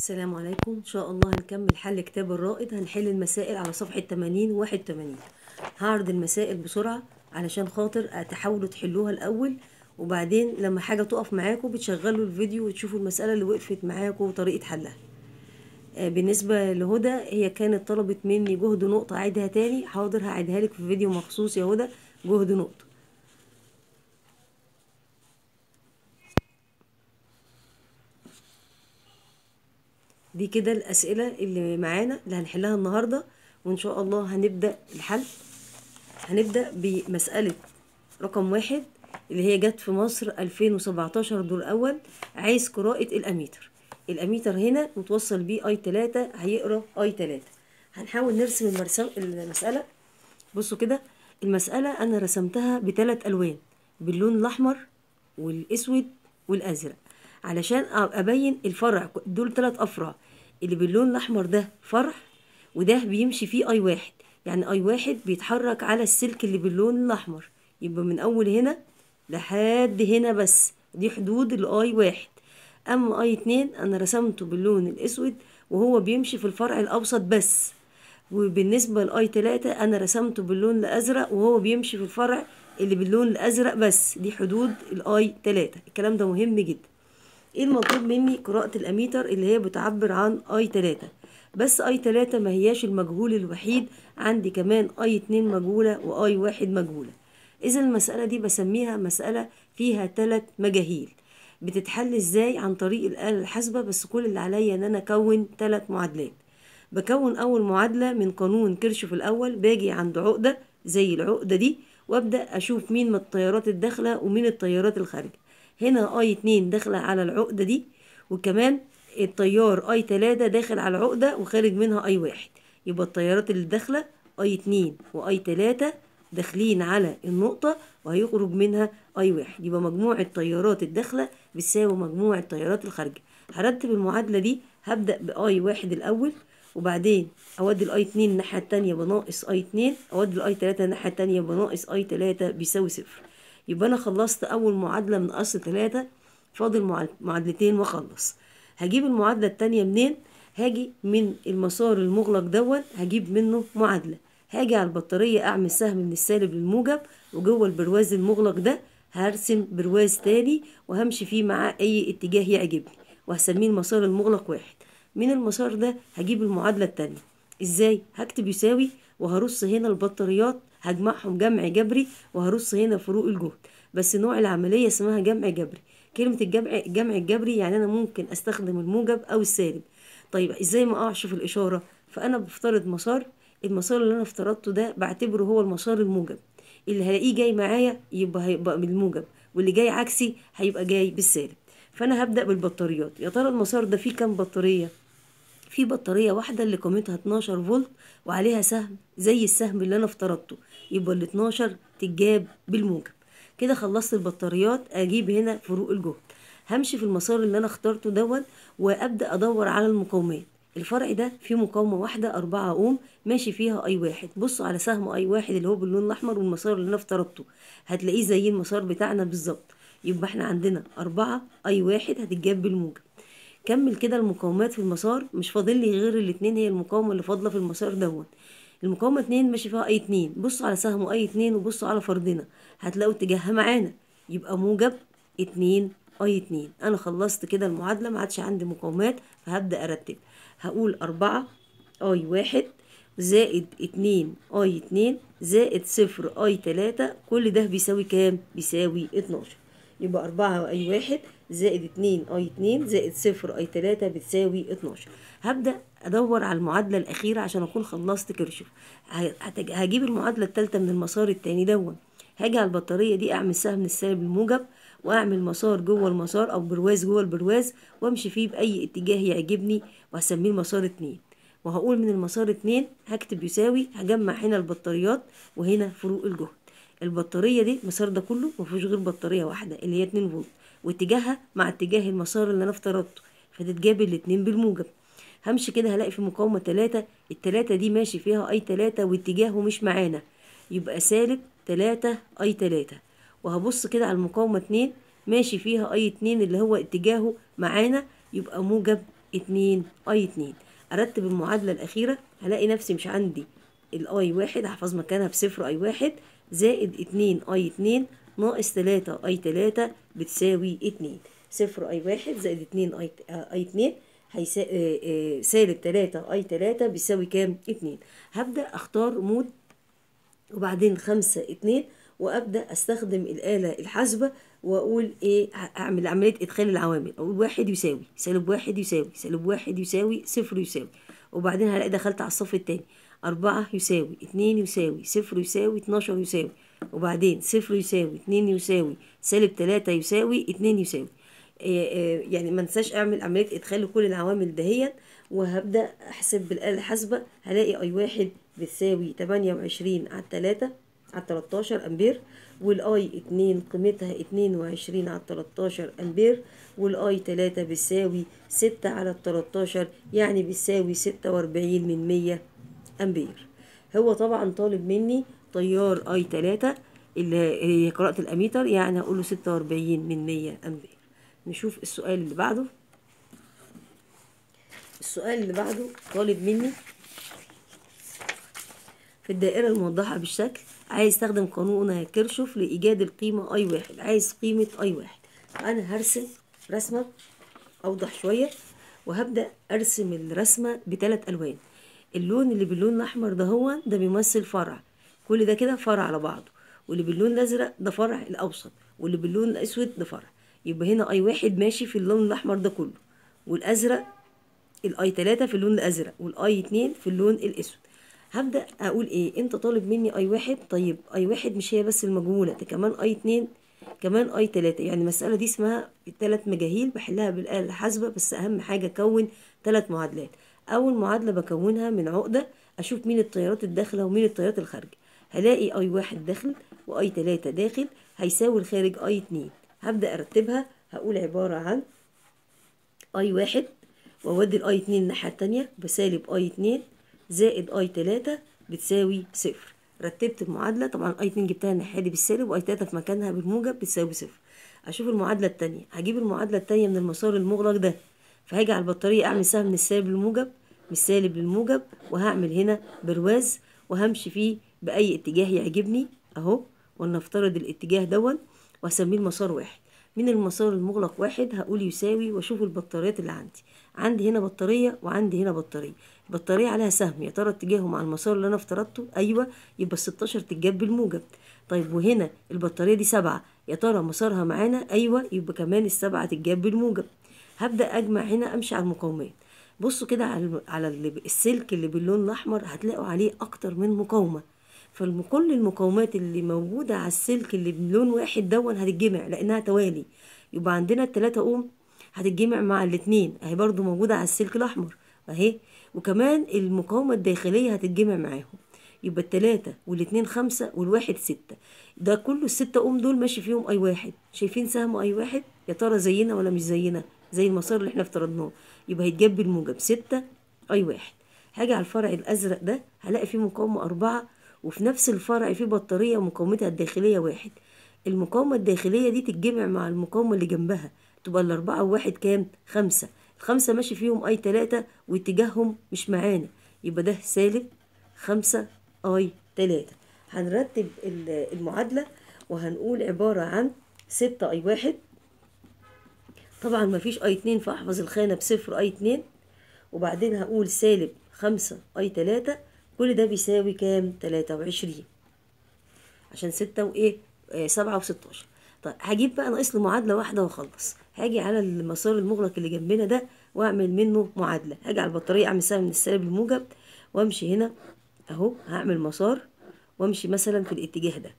السلام عليكم ان شاء الله هنكمل حل كتاب الرائد هنحل المسائل على صفحة 80 و 81 هعرض المسائل بسرعة علشان خاطر تحاولوا تحلوها الاول وبعدين لما حاجة تقف معاكم بتشغلوا الفيديو وتشوفوا المسألة اللي وقفت معاكم وطريقة حلها آه، بالنسبة لهدى هي كانت طلبت مني جهد نقطة عيدها تاني حاضر هعيدها لك في فيديو مخصوص يا هدى جهد نقطة دي كده الأسئلة اللي معانا اللي هنحلها النهاردة وإن شاء الله هنبدأ الحل هنبدأ بمسألة رقم واحد اللي هي جت في مصر 2017 دور أول عايز قراءة الأميتر الأميتر هنا متوصل بيه أي تلاتة هيقرا أي تلاتة هنحاول نرسم المرسم المسألة بصوا كده المسألة أنا رسمتها بثلاث ألوان باللون الأحمر والأسود والأزرق علشان أبين الفرع دول ثلاث أفرع اللي باللون الأحمر ده فرع وده بيمشي فيه أي واحد يعني أي واحد بيتحرك على السلك اللي باللون الأحمر يبقى من أول هنا لحد هنا بس دي حدود الأي واحد أما أي اتنين أنا رسمته باللون الأسود وهو بيمشي في الفرع الأوسط بس وبالنسبة لأي تلاتة أنا رسمته باللون الأزرق وهو بيمشي في الفرع اللي باللون الأزرق بس دي حدود الأي تلاتة الكلام ده مهم جدا ايه المطلوب مني قراءة الأميتر اللي هي بتعبر عن أي تلاتة بس أي تلاتة ما هياش المجهول الوحيد عندي كمان أي اتنين مجهولة وأي واحد مجهولة إذا المسألة دي بسميها مسألة فيها تلات مجاهيل بتتحل ازاي عن طريق الآلة الحاسبة بس كل اللي عليا ان انا اكون تلات معادلات بكون اول معادلة من قانون كيرشوف الاول باجي عند عقدة زي العقدة دي وابدأ اشوف مين من التيارات الداخلة ومين التيارات الخارجة هنا اي اتنين داخلة على العقدة دي وكمان التيار اي تلاتة داخل على العقدة وخارج منها اي واحد يبقى التيارات اللي داخلة اي اتنين واي تلاتة داخلين على النقطة وهيخرج منها اي واحد يبقى مجموع التيارات الداخلة بتساوي مجموع التيارات الخارجة هرتب المعادلة دي هبدأ بأي واحد الأول وبعدين أودي الأي اتنين الناحية التانية بناقص أي اتنين أودي الأي تلاتة الناحية التانية بناقص أي تلاتة بيساوي صفر يبقى أنا خلصت أول معادلة من أصل تلاتة فاضل معادلتين وأخلص هجيب المعادلة التانية منين؟ هاجي من المسار المغلق دون هجيب منه معادلة هاجي على البطارية أعمل سهم من السالب للموجب وجوه البرواز المغلق ده هرسم برواز تاني وهمشي فيه مع أي اتجاه يعجبني وهسميه المسار المغلق واحد من المسار ده هجيب المعادلة التانية ازاي هكتب يساوي وهرص هنا البطاريات هجمعهم جمع جبري وهرص هنا فروق الجهد بس نوع العملية اسمها جمع جبري كلمة الجمع الجمع الجبري يعني أنا ممكن أستخدم الموجب أو السالب طيب ازاي ما أقعش في الإشارة فأنا بفترض مسار المسار اللي أنا افترضته ده بعتبره هو المسار الموجب اللي هلاقيه جاي معايا يبقى هيبقى بالموجب واللي جاي عكسي هيبقى جاي بالسالب فانا هبدا بالبطاريات يا ترى المسار ده فيه كام بطاريه في بطاريه واحده اللي قيمتها 12 فولت وعليها سهم زي السهم اللي انا افترضته يبقى ال 12 تتجاب بالموجب كده خلصت البطاريات اجيب هنا فروق الجهد همشي في المسار اللي انا اخترته دون وابدا ادور على المقاومات الفرع ده فيه مقاومة واحدة أربعة أوم ماشي فيها أي واحد بصوا على سهم أي واحد اللي هو باللون الأحمر والمسار اللي أنا افترضته هتلاقيه زي المسار بتاعنا بالظبط يبقى احنا عندنا أربعة أي واحد هتتجاب بالموجب كمل كده المقاومات في المسار مش فاضل لي غير الاتنين هي المقاومة اللي فاضلة في المسار دون المقاومة اتنين ماشي فيها أي اتنين بصوا على سهم أي اتنين وبصوا على فردنا هتلاقوا اتجاهها معانا يبقى موجب اتنين أي اتنين أنا خلصت كده المعادلة ما عادش عندي مقاومات فهبدأ أرتب هقول أربعة أي واحد زائد اتنين أي اتنين زائد صفر أي تلاتة كل ده بيساوي كام؟ بيساوي اتناشر يبقى أربعة أي واحد زائد اتنين أي اتنين زائد صفر أي تلاتة بتساوي اتناشر هبدأ أدور على المعادلة الأخيرة عشان أكون خلصت كرشف هجيب المعادلة التالتة من المسار التاني دون هاجي على البطارية دي أعمل سهم من السالب الموجب واعمل مسار جوه المسار او برواز جوه البرواز وامشي فيه باي اتجاه يعجبني وهسميه المسار اتنين وهقول من المسار اتنين هكتب يساوي هجمع هنا البطاريات وهنا فروق الجهد البطارية دي المسار ده كله مفيهوش غير بطارية واحدة اللي هي اتنين فولت واتجاهها مع اتجاه المسار اللي انا افترضته فتتجاب الاتنين بالموجب همشي كده هلاقي في مقاومة تلاتة التلاتة دي ماشي فيها اي تلاتة واتجاهه مش معانا يبقى سالب تلاتة اي تلاتة وهبص كده على المقاومة اتنين ماشي فيها اي اتنين اللي هو اتجاهه معانا يبقى موجب اتنين اي اتنين ارتب المعادلة الاخيرة هلاقي نفسي مش عندي الاي واحد هحفظ مكانها بصفر اي واحد زائد اتنين اي اتنين ناقص تلاتة اي تلاتة بتساوي اتنين صفر اي واحد زائد اتنين اي اي اتنين هيسا... آه، آه، سالب تلاتة اي تلاتة بيساوي كام؟ اتنين هبدأ اختار مود وبعدين خمسة اتنين وابدا استخدم الاله الحاسبه واقول ايه ه- اعمل عمليه ادخال العوامل اقول واحد يساوي سالب واحد يساوي سالب واحد يساوي صفر يساوي وبعدين هلاقي دخلت على الصف التاني أربعة يساوي اتنين يساوي صفر يساوي اتناشر يساوي وبعدين صفر يساوي اتنين يساوي سالب تلاتة يساوي اتنين يساوي إيه إيه يعني ما انساش اعمل عمليه ادخال لكل العوامل دهيا وهبدا احسب بالاله الحاسبه هلاقي اي واحد بتساوي تمانية وعشرين على التلاتة على 13 امبير والاي 2 قيمتها 22 على 13 امبير والاي 3 بتساوي 6 على 13 يعني بتساوي 46 من 100 امبير هو طبعا طالب مني تيار اي 3 اللي هي قراءة الاميتر يعني هقول له 46 من 100 امبير نشوف السؤال اللي بعده السؤال اللي بعده طالب مني في الدائرة الموضحة بالشكل عايز استخدم قانون كيرشوف لإيجاد القيمة أي واحد عايز قيمة أي واحد أنا هرسم رسمة أوضح شوية وهبدأ أرسم الرسمة بثلاث ألوان اللون اللي باللون الأحمر ده هو ده بيمثل فرع كل ده كده فرع على بعضه واللي باللون الأزرق ده فرع الأوسط واللي باللون الأسود ده فرع يبقى هنا أي واحد ماشي في اللون الأحمر ده كله والأزرق الاي 3 في اللون الازرق والاي 2 في اللون الاسود هبدا اقول ايه انت طالب مني اي واحد طيب اي واحد مش هي بس المجهوله ده كمان اي 2 كمان اي 3 يعني المساله دي اسمها ثلاث مجاهيل بحلها بالاله الحاسبه بس اهم حاجه اكون ثلاث معادلات اول معادله بكونها من عقده اشوف مين التيارات الداخله ومين التيارات الخارجه هلاقي اي واحد داخل واي 3 داخل هيساوي الخارج اي 2 هبدا ارتبها هقول عباره عن اي واحد واودي الاي اتنين الناحية التانية بسالب اي اتنين زائد اي تلاتة بتساوي صفر رتبت المعادلة طبعا اي اتنين جبتها الناحية دي بالسالب واي تلاتة في مكانها بالموجب بتساوي صفر اشوف المعادلة التانية هجيب المعادلة التانية من المسار المغلق ده فهاجي على البطارية اعمل سهم من السالب للموجب من السالب للموجب وهعمل هنا برواز وهمشي فيه بأي اتجاه يعجبني اهو ولنفترض الاتجاه دون وهسميه المسار واحد من المسار المغلق واحد هقول يساوي واشوف البطاريات اللي عندي عندي هنا بطارية وعندي هنا بطارية البطارية عليها سهم يا ترى اتجاهه مع المسار اللي انا افترضته ايوه يبقى الستاشر تتجاب بالموجب طيب وهنا البطارية دي سبعة يا ترى مسارها معانا ايوه يبقى كمان السبعة تتجاب بالموجب هبدأ اجمع هنا امشي على المقاومات بصوا كده على على اللي- السلك اللي باللون الاحمر هتلاقوا عليه اكتر من مقاومة فكل المقاومات اللي موجودة على السلك اللي بلون واحد دون هتتجمع لأنها توالي يبقى عندنا التلاتة أوم هتتجمع مع الاتنين أهي برضو موجودة على السلك الأحمر أهي وكمان المقاومة الداخلية هتتجمع معاهم يبقى التلاتة والاتنين خمسة والواحد ستة ده كله الستة أوم دول ماشي فيهم أي واحد شايفين سهم أي واحد يا ترى زينا ولا مش زينا زي المسار اللي احنا افترضناه يبقى هيتجاب بالموجب ستة أي واحد هاجي على الفرع الأزرق ده هلاقي فيه مقاومة أربعة وفي نفس الفرع فيه بطارية مقاومتها الداخلية واحد المقاومة الداخلية دي تتجمع مع المقاومة اللي جنبها تبقى الأربعة وواحد كام؟ خمسة الخمسة ماشي فيهم أي تلاتة واتجاههم مش معانا يبقى ده سالب خمسة أي تلاتة هنرتب ال- المعادلة وهنقول عبارة عن ستة أي واحد طبعا مفيش أي اتنين فأحفظ الخانة بصفر أي اتنين وبعدين هقول سالب خمسة أي تلاتة كل ده بيساوي كام؟ تلاتة وعشرين عشان ستة وإيه؟ آه سبعة وستاشر طيب هجيب بقى ناقص لي معادلة واحدة وأخلص هاجي على المسار المغلق اللي جنبنا ده وأعمل منه معادلة هاجي على البطارية أعمل سهم من السالب للموجب وأمشي هنا أهو هعمل مسار وأمشي مثلا في الاتجاه ده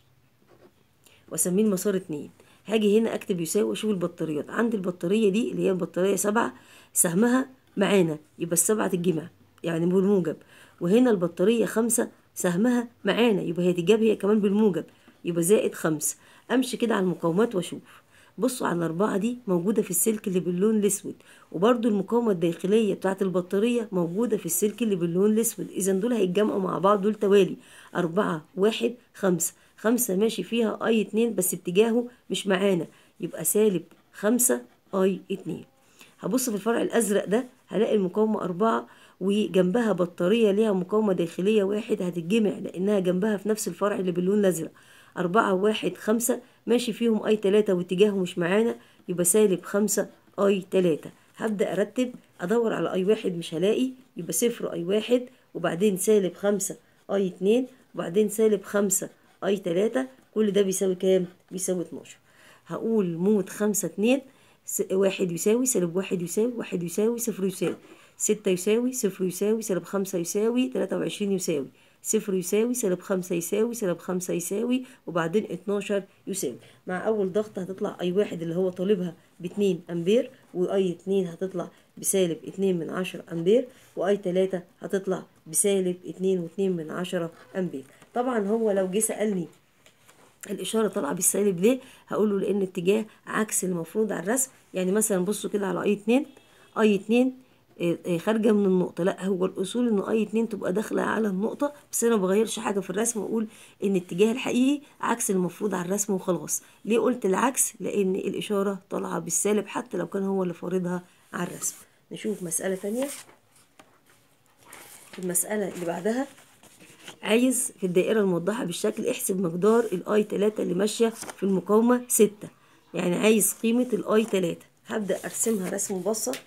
واسميه المسار اتنين هاجي هنا اكتب يساوي واشوف البطاريات عندي البطارية دي اللي هي البطارية سبعة سهمها معانا يبقى السبعة تتجمع يعني بالموجب وهنا البطارية خمسة سهمها معانا يبقى هي تتجاب هي كمان بالموجب يبقى زائد خمسة امشي كده على المقاومات واشوف بصوا على الأربعة دي موجودة في السلك اللي باللون الأسود وبرضو المقاومة الداخلية بتاعة البطارية موجودة في السلك اللي باللون الأسود إذا دول هيتجمعوا مع بعض دول توالي أربعة واحد خمسة خمسة ماشي فيها أي اتنين بس اتجاهه مش معانا يبقى سالب خمسة أي اتنين هبص في الفرع الازرق ده هلاقي المقاومه أربعة وجنبها بطاريه ليها مقاومه داخليه واحد هتتجمع لانها جنبها في نفس الفرع اللي باللون الازرق أربعة واحد خمسة ماشي فيهم أي تلاتة واتجاهه مش معانا يبقى سالب خمسة أي تلاتة هبدأ أرتب أدور على أي واحد مش هلاقي يبقى صفر أي واحد وبعدين سالب خمسة أي اتنين وبعدين سالب خمسة أي تلاتة كل ده بيساوي كام؟ بيساوي اتناشر هقول موت خمسة اتنين س- واحد يساوي سالب واحد يساوي واحد يساوي صفر يساوي ستة يساوي صفر يساوي سالب خمسة يساوي تلاتة وعشرين يساوي صفر يساوي سالب خمسة يساوي سالب خمسة يساوي وبعدين اتناشر يساوي مع أول ضغط هتطلع أي واحد اللي هو طالبها باتنين أمبير وأي اتنين هتطلع بسالب اتنين من عشرة أمبير وأي تلاتة هتطلع بسالب اتنين واتنين من عشرة أمبير طبعا هو لو جه سألني الإشارة طالعة بالسالب ليه؟ هقول له لأن اتجاه عكس المفروض على الرسم يعني مثلا بصوا كده على أي اتنين أي اتنين آه، آه، خارجة من النقطة لا هو الأصول إن أي اتنين تبقى داخلة على النقطة بس أنا مبغيرش حاجة في الرسم وأقول إن الاتجاه الحقيقي عكس المفروض على الرسم وخلاص ليه قلت العكس؟ لأن الإشارة طالعة بالسالب حتى لو كان هو اللي فارضها على الرسم نشوف مسألة تانية المسألة اللي بعدها عايز في الدائرة الموضحة بالشكل احسب مقدار الاي 3 اللي ماشية في المقاومة 6 يعني عايز قيمة الاي 3 هبدأ ارسمها رسم مبسط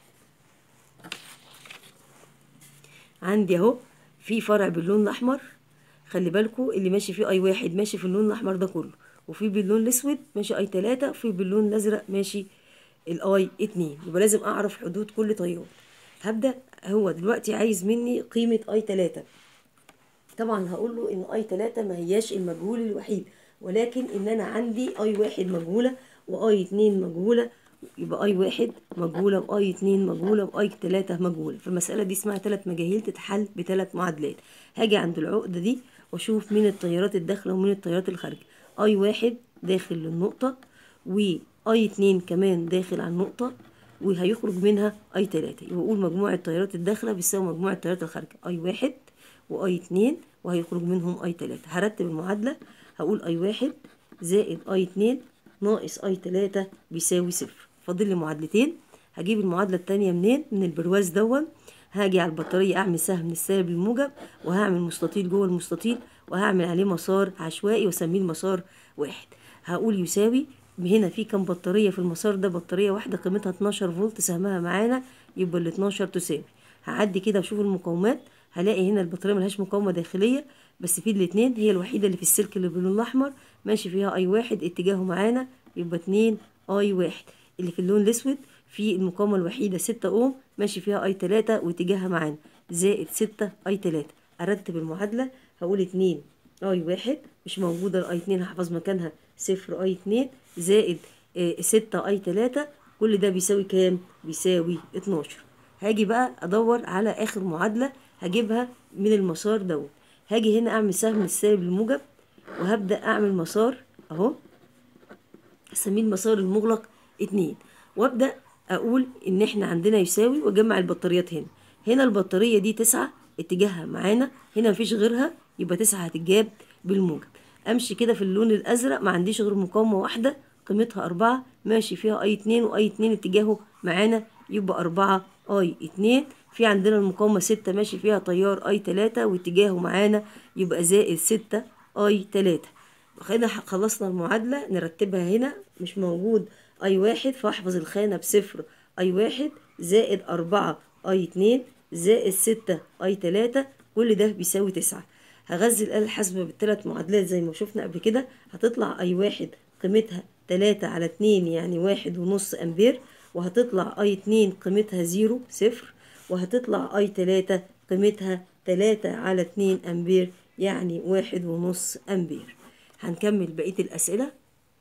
عندي اهو في فرع باللون الاحمر خلي بالكوا اللي ماشي فيه اي واحد ماشي في اللون الاحمر ده كله وفي باللون الاسود ماشي اي 3 وفي باللون الازرق ماشي الاي 2 يبقى لازم اعرف حدود كل تيار هبدأ هو دلوقتي عايز مني قيمة اي 3 طبعا هقول له ان اي 3 ما هياش المجهول الوحيد ولكن ان انا عندي اي واحد مجهوله واي 2 مجهوله يبقى اي واحد مجهوله واي 2 مجهوله واي 3 مجهوله فالمساله دي اسمها ثلاث مجاهيل تتحل بثلاث معادلات هاجي عند العقده دي واشوف مين التيارات الداخله ومين التيارات الخارجه اي واحد داخل للنقطه واي 2 كمان داخل على النقطه وهيخرج منها اي 3 يبقى اقول مجموع التيارات الداخله بيساوي مجموع التيارات الخارجه اي واحد واي 2 وهيخرج منهم اي 3 هرتب المعادله هقول اي واحد زائد اي 2 ناقص اي 3 بيساوي صفر فاضل لي معادلتين هجيب المعادله التانية منين من البرواز دون هاجي على البطاريه اعمل سهم من السالب للموجب وهعمل مستطيل جوه المستطيل وهعمل عليه مسار عشوائي واسميه المسار واحد هقول يساوي هنا في كام بطاريه في المسار ده بطاريه واحده قيمتها 12 فولت سهمها معانا يبقى ال 12 تساوي هعدي كده واشوف المقاومات هلاقي هنا البطاريه ملهاش مقاومه داخليه بس في الاتنين هي الوحيده اللي في السلك اللي باللون الاحمر ماشي فيها اي واحد اتجاهه معانا يبقى اتنين اي واحد اللي في اللون الاسود في المقاومه الوحيده ستة اوم ماشي فيها اي تلاتة واتجاهها معانا زائد ستة اي تلاتة ارتب المعادله هقول اتنين اي واحد مش موجوده الاي اتنين هحفظ مكانها صفر اي اتنين زائد آه، ستة اي تلاتة كل ده بيساوي كام بيساوي اتناشر هاجي بقى ادور على اخر معادله هجيبها من المسار دوت هاجي هنا اعمل سهم من السالب للموجب وهبدا اعمل مسار اهو اسميه المسار المغلق اتنين وابدا اقول ان احنا عندنا يساوي واجمع البطاريات هنا هنا البطاريه دي تسعة اتجاهها معانا هنا مفيش غيرها يبقى تسعة هتتجاب بالموجب امشي كده في اللون الازرق ما عنديش غير مقاومه واحده قيمتها أربعة ماشي فيها أي اتنين وأي اتنين اتجاهه معانا يبقى أربعة أي اتنين في عندنا المقاومة ستة ماشي فيها تيار أي تلاتة واتجاهه معانا يبقى زائد ستة أي تلاتة كده خلصنا المعادلة نرتبها هنا مش موجود أي واحد فأحفظ الخانة بصفر أي واحد زائد أربعة أي اتنين زائد ستة أي تلاتة كل ده بيساوي تسعة هغذي الآلة الحاسبة بالثلاث معادلات زي ما شفنا قبل كده هتطلع أي واحد قيمتها تلاتة على اتنين يعني واحد ونص أمبير وهتطلع أي اتنين قيمتها زيرو صفر وهتطلع أي تلاتة قيمتها تلاتة على اتنين أمبير يعني واحد ونص أمبير هنكمل بقية الأسئلة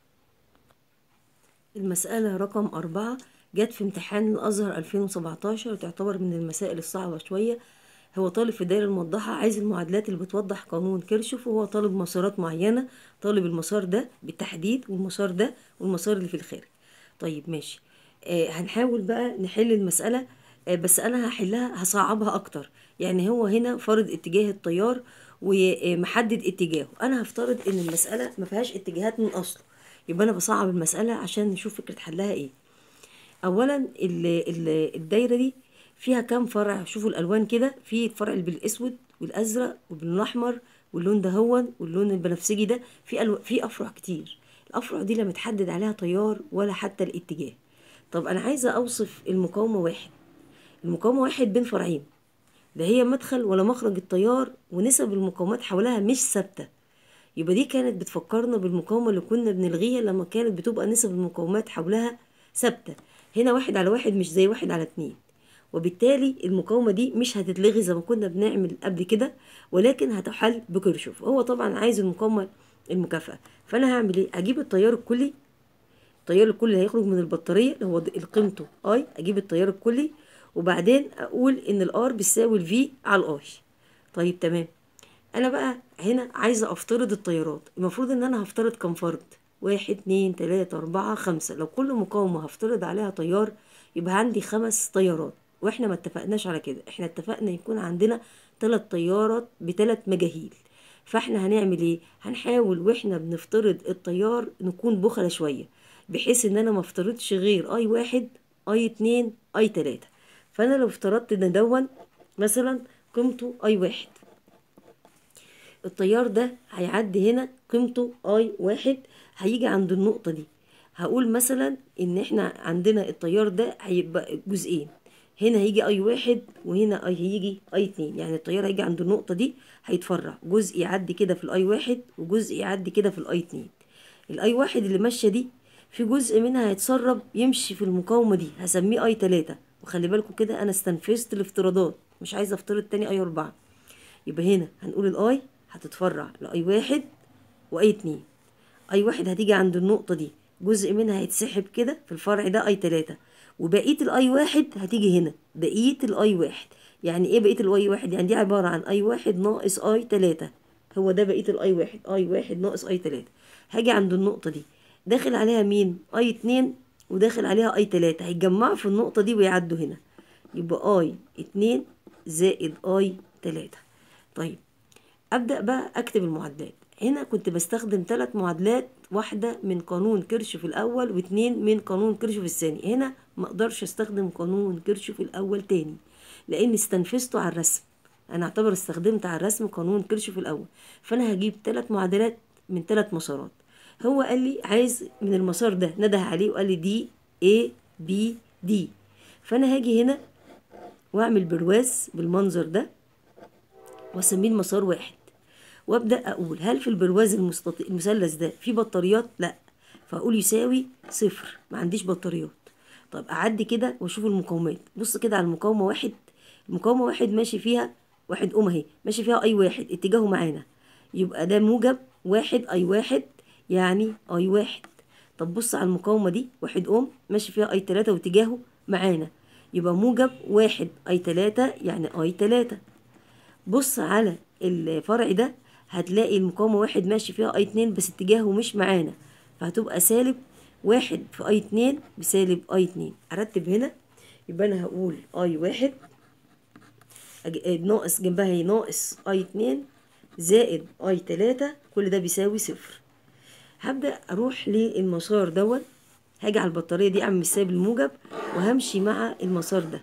المسألة رقم أربعة جت في امتحان الأزهر 2017 وتعتبر من المسائل الصعبة شوية هو طالب في الدائرة الموضحة عايز المعادلات اللي بتوضح قانون كيرشوف وهو طالب مسارات معينة طالب المسار ده بالتحديد والمسار ده والمسار اللي في الخارج طيب ماشي آه هنحاول بقى نحل المسألة آه بس أنا هحلها هصعبها أكتر يعني هو هنا فرض اتجاه التيار ومحدد اتجاهه أنا هفترض إن المسألة ما فيهاش اتجاهات من أصله يبقى أنا بصعب المسألة عشان نشوف فكرة حلها إيه اولا ال- ال- الدايره دي فيها كام فرع شوفوا الالوان كده في الفرع اللي بالاسود والازرق واللون الاحمر واللون ده هون واللون البنفسجي ده في ألو... في افرع كتير الافرع دي لا متحدد عليها تيار ولا حتى الاتجاه طب انا عايزه اوصف المقاومه واحد المقاومه واحد بين فرعين لا هي مدخل ولا مخرج التيار ونسب المقاومات حولها مش ثابته يبقى دي كانت بتفكرنا بالمقاومة اللي كنا بنلغيها لما كانت بتبقى نسب المقاومات حولها ثابتة هنا واحد على واحد مش زي واحد على اتنين وبالتالي المقاومة دي مش هتتلغي زي ما كنا بنعمل قبل كده ولكن هتحل بكرشوف هو طبعا عايز المقاومة المكافأة فأنا هعمل ايه؟ أجيب التيار الكلي التيار الكلي اللي هيخرج من البطارية اللي هو د- قيمته اي أجيب التيار الكلي وبعدين أقول إن الار بتساوي الفي على الاي طيب تمام انا بقى هنا عايزه افترض التيارات المفروض ان انا هفترض كام فرد واحد اتنين تلاتة اربعة خمسة لو كل مقاومة هفترض عليها تيار يبقى عندي خمس تيارات واحنا ما اتفقناش على كده احنا اتفقنا يكون عندنا تلات تيارات بتلات مجاهيل فاحنا هنعمل ايه هنحاول واحنا بنفترض التيار نكون بخلة شوية بحيث ان انا ما افترضش غير اي واحد اي اتنين اي تلاتة فانا لو افترضت ان دون مثلا قيمته اي واحد التيار ده هيعدي هنا قيمته اي واحد هيجي عند النقطة دي هقول مثلا ان احنا عندنا التيار ده هيبقى جزئين هنا هيجي اي واحد وهنا اي هيجي اي اتنين يعني التيار هيجي عند النقطة دي هيتفرع جزء يعدي كده في الاي واحد وجزء يعدي كده في الاي اتنين الاي واحد اللي ماشية دي في جزء منها هيتسرب يمشي في المقاومة دي هسميه اي تلاتة وخلي بالكم كده انا استنفذت الافتراضات مش عايزة افترض تاني اي اربعة يبقى هنا هنقول الاي هتتفرع لاي واحد واي اتنين اي واحد هتيجي عند النقطة دي جزء منها هيتسحب كده في الفرع ده اي تلاتة وبقية الاي واحد هتيجي هنا بقية الاي واحد يعني ايه بقية الاي واحد يعني دي عبارة عن اي واحد ناقص اي تلاتة هو ده بقية الاي واحد اي واحد ناقص اي تلاتة هاجي عند النقطة دي داخل عليها مين اي اتنين وداخل عليها اي تلاتة هيتجمعوا في النقطة دي ويعدوا هنا يبقى اي اتنين زائد اي تلاتة طيب ابدا بقى اكتب المعادلات هنا كنت بستخدم ثلاث معادلات واحده من قانون كيرشوف الاول واتنين من قانون كيرشوف الثاني هنا ما اقدرش استخدم قانون كيرشوف الاول تاني لان استنفذته على الرسم انا اعتبر استخدمت على الرسم قانون كيرشوف الاول فانا هجيب ثلاث معادلات من ثلاث مسارات هو قال لي عايز من المسار ده نده عليه وقال لي دي A B D فانا هاجي هنا واعمل برواز بالمنظر ده واسميه المسار واحد وابدا اقول هل في البرواز المستطيل المثلث ده في بطاريات لا فاقول يساوي صفر ما عنديش بطاريات طب اعدي كده واشوف المقاومات بص كده على المقاومه واحد المقاومه واحد ماشي فيها واحد اوم اهي ماشي فيها اي واحد اتجاهه معانا يبقى ده موجب واحد اي واحد يعني اي واحد طب بص على المقاومه دي واحد اوم ماشي فيها اي تلاتة واتجاهه معانا يبقى موجب واحد اي تلاتة يعني اي تلاتة بص على الفرع ده هتلاقي المقاومة واحد ماشي فيها اي اتنين بس اتجاهه مش معانا فهتبقى سالب واحد في اي اتنين بسالب اي اتنين ارتب هنا يبقى انا هقول اي واحد أج- آه، ناقص جنبها هي ناقص اي اتنين زائد اي تلاتة كل ده بيساوي صفر هبدأ اروح للمسار دوت هاجي على البطارية دي اعمل السالب الموجب وهمشي مع المسار ده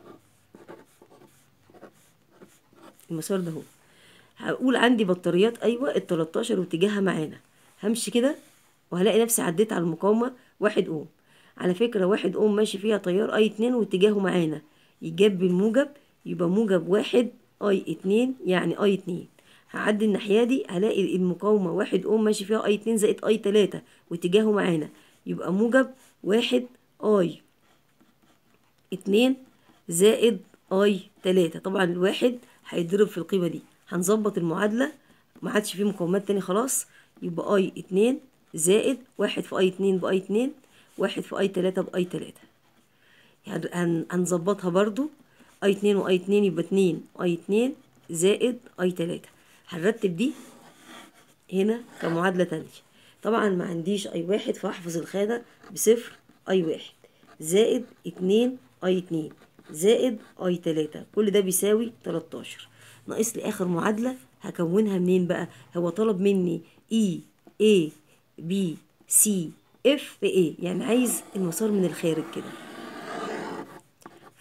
المسار ده اهو هقول عندي بطاريات ايوه ال 13 واتجاهها معانا همشي كده وهلاقي نفسي عديت على المقاومه واحد اوم على فكره واحد اوم ماشي فيها تيار اي اتنين واتجاهه معانا يجاب بالموجب يبقى موجب واحد اي اتنين يعني اي اتنين هعدي الناحيه دي هلاقي المقاومه واحد اوم ماشي فيها اي اتنين زائد اي تلاتة واتجاهه معانا يبقى موجب واحد اي اتنين زائد اي تلاتة طبعا الواحد هيتضرب في القيمة دي هنظبط المعادلة ما عادش فيه مقاومات تاني خلاص يبقى اي اتنين زائد واحد في اي اتنين باي اتنين واحد في اي تلاتة باي تلاتة يعني هن- هنظبطها برضو اي اتنين واي اتنين يبقى اتنين اي اتنين زائد اي تلاتة هنرتب دي هنا كمعادلة تانية طبعا ما عنديش اي واحد فاحفظ الخانة بصفر اي واحد زائد اتنين اي اتنين زائد اي تلاتة كل ده بيساوي تلاتاشر ناقص لي اخر معادلة هكونها منين بقى هو طلب مني اي اي بي سي اف اي يعني عايز المسار من الخارج كده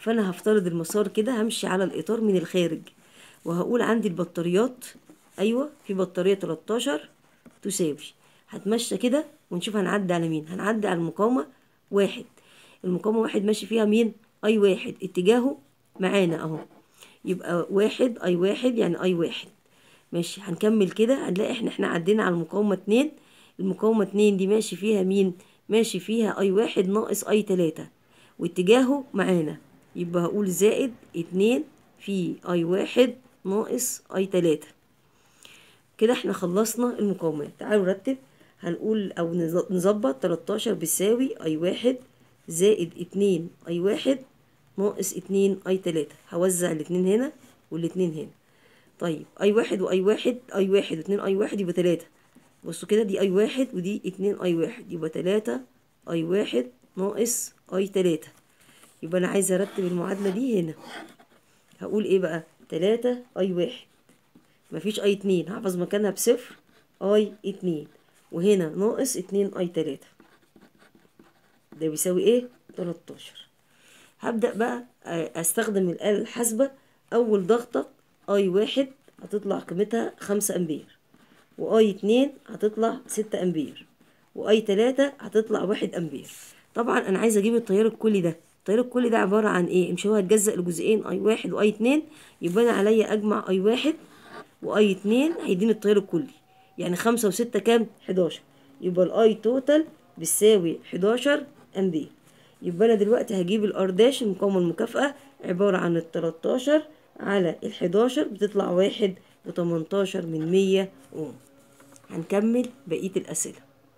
فانا هفترض المسار كده همشي على الاطار من الخارج وهقول عندي البطاريات ايوه في بطاريه 13 تساوي هتمشى كده ونشوف هنعدي على مين هنعدي على المقاومه واحد المقاومه واحد ماشي فيها مين اي واحد اتجاهه معانا اهو يبقى واحد اي واحد يعني اي واحد ماشي هنكمل كده هنلاقي احنا احنا عدينا على المقاومه اتنين المقاومه اتنين دي ماشي فيها مين ماشي فيها اي واحد ناقص اي تلاتة واتجاهه معانا يبقى هقول زائد اتنين في اي واحد ناقص اي تلاتة كده احنا خلصنا المقاومات تعالوا نرتب هنقول او نظ- نظبط 13 بتساوي اي واحد زائد اتنين اي واحد ناقص اتنين اي تلاتة هوزع الاتنين هنا والاتنين هنا طيب اي واحد واي واحد اي واحد واتنين اي واحد يبقى تلاتة بصوا كده دي اي واحد ودي اتنين اي واحد يبقى تلاتة اي واحد ناقص اي تلاتة يبقى انا عايزة ارتب المعادلة دي هنا هقول ايه بقى تلاتة اي واحد مفيش اي اتنين هحفظ مكانها بصفر اي اتنين وهنا ناقص اتنين اي تلاتة ده بيساوي ايه تلاتاشر هبدأ بقى آه، استخدم الآلة الحاسبة أول ضغطة اي واحد هتطلع قيمتها خمسة أمبير واي اتنين هتطلع ستة أمبير واي تلاتة هتطلع واحد أمبير طبعا أنا عايزة أجيب التيار الكلي ده التيار الكلي ده عبارة عن ايه مش هو هيتجزأ لجزئين اي واحد واي اتنين يبقى أنا عليا أجمع اي واحد واي اتنين هيديني التيار الكلي يعني خمسة وستة كام حداشر يبقى الاي توتال بتساوي حداشر أمبير يبقى انا دلوقتي هجيب الار داش المقاومة المكافأة عبارة عن التلاتاشر على الحداشر بتطلع واحد وتمنتاشر من مية اوم هنكمل بقية الأسئلة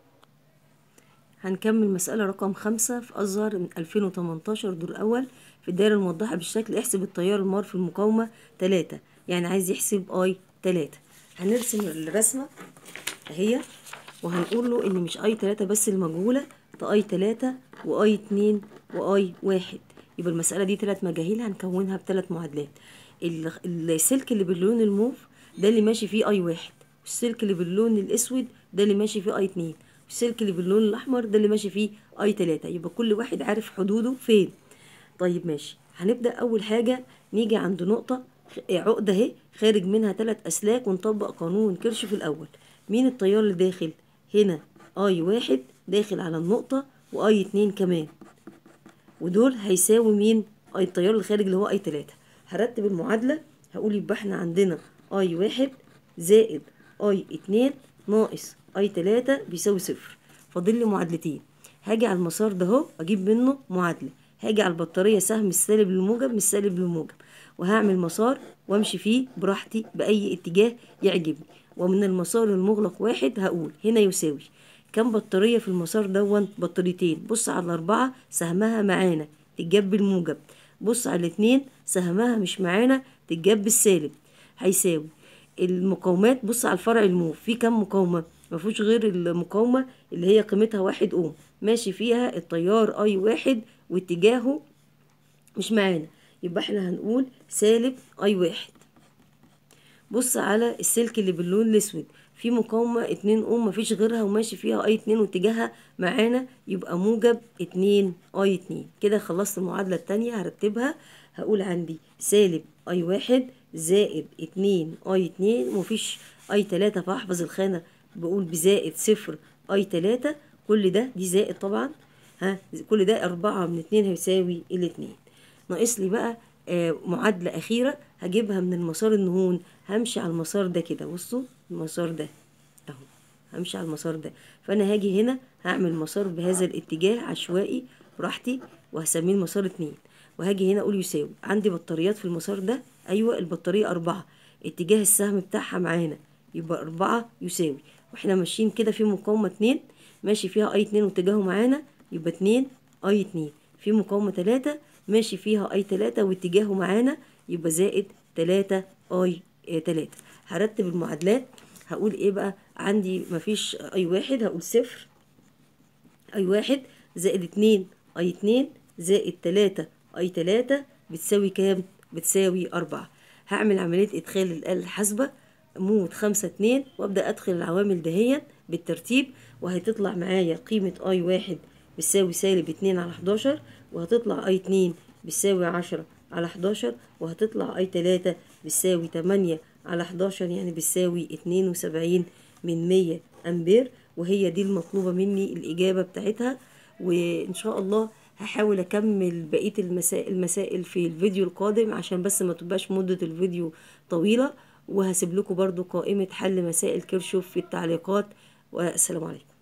هنكمل مسألة رقم خمسة في أزهر من 2018 دور أول في الدائرة الموضحة بالشكل احسب التيار المار في المقاومة تلاتة يعني عايز يحسب اي تلاتة هنرسم الرسمة اهي وهنقول له ان مش اي تلاتة بس المجهولة ده اي تلاتة واي اتنين واي واحد يبقى المسألة دي تلات مجاهيل هنكونها بتلات معادلات ال- السلك اللي باللون الموف ده اللي ماشي فيه اي واحد والسلك اللي باللون الاسود ده اللي ماشي فيه اي اتنين والسلك اللي باللون الاحمر ده اللي ماشي فيه اي تلاتة يبقى كل واحد عارف حدوده فين طيب ماشي هنبدأ أول حاجة نيجي عند نقطة خ- عقدة اهي خارج منها تلات أسلاك ونطبق قانون كيرشوف الأول مين التيار اللي داخل هنا أي واحد داخل على النقطة وأي اتنين كمان ودول هيساوي مين أي التيار اللي خارج اللي هو أي تلاتة هرتب المعادلة هقول يبقى احنا عندنا أي واحد زائد أي اتنين ناقص أي تلاتة بيساوي صفر فاضل لي معادلتين هاجي على المسار ده اهو اجيب منه معادله هاجي على البطاريه سهم السالب للموجب من السالب للموجب وهعمل مسار وامشي فيه براحتي باي اتجاه يعجبني ومن المسار المغلق واحد هقول هنا يساوي كم بطاريه في المسار دون بطاريتين بص على الاربعه سهمها معانا تتجاب بالموجب بص على الاتنين سهمها مش معانا تتجاب بالسالب هيساوي المقاومات بص على الفرع الموف في كم مقاومة مفيش غير المقاومة اللي هي قيمتها واحد اوم ماشي فيها التيار اي واحد واتجاهه مش معانا يبقى احنا هنقول سالب اي واحد بص على السلك اللي باللون الاسود في مقاومة اتنين اوم مفيش غيرها وماشي فيها اي اتنين واتجاهها معانا يبقى موجب اتنين اي اتنين كده خلصت المعادلة التانية هرتبها هقول عندي سالب اي واحد زائد اتنين اي اتنين ومفيش اي تلاتة فاحفظ الخانة بقول بزائد صفر اي تلاتة كل ده دي زائد طبعا ها كل ده أربعة من اتنين هيساوي الاتنين ناقص لي بقى آه معادلة أخيرة هجيبها من المسار النهون همشي على المسار ده كده بصوا المسار ده اهو همشي على المسار ده فأنا هاجي هنا هعمل مسار بهذا الاتجاه عشوائي براحتي وهسميه المسار اتنين وهاجي هنا أقول يساوي عندي بطاريات في المسار ده أيوة البطارية أربعة اتجاه السهم بتاعها معانا يبقى أربعة يساوي واحنا ماشيين كده في مقاومة اتنين ماشي فيها أي اتنين واتجاهه معانا يبقى اتنين أي اتنين في مقاومة تلاتة ماشي فيها أي تلاتة واتجاهه معانا يبقى زائد تلاتة أي اه تلاتة هرتب المعادلات هقول ايه بقى عندي مفيش أي واحد هقول صفر أي واحد زائد اتنين أي اتنين زائد تلاتة أي تلاتة بتساوي كام؟ بتساوي أربعة هعمل عملية إدخال الآلة الحاسبة مود خمسة اتنين وأبدأ أدخل العوامل دهيا بالترتيب وهتطلع معايا قيمة أي واحد بتساوي سالب اتنين على حداشر وهتطلع أي اتنين بتساوي عشرة على حداشر وهتطلع اي تلاتة بتساوي تمانية على حداشر يعني بتساوي اتنين وسبعين من مية امبير وهي دي المطلوبة مني الاجابة بتاعتها وان شاء الله هحاول اكمل بقية المسائل المسائل في الفيديو القادم عشان بس ما تبقاش مدة الفيديو طويلة وهسيب لكم برضو قائمة حل مسائل كيرشوف في التعليقات والسلام عليكم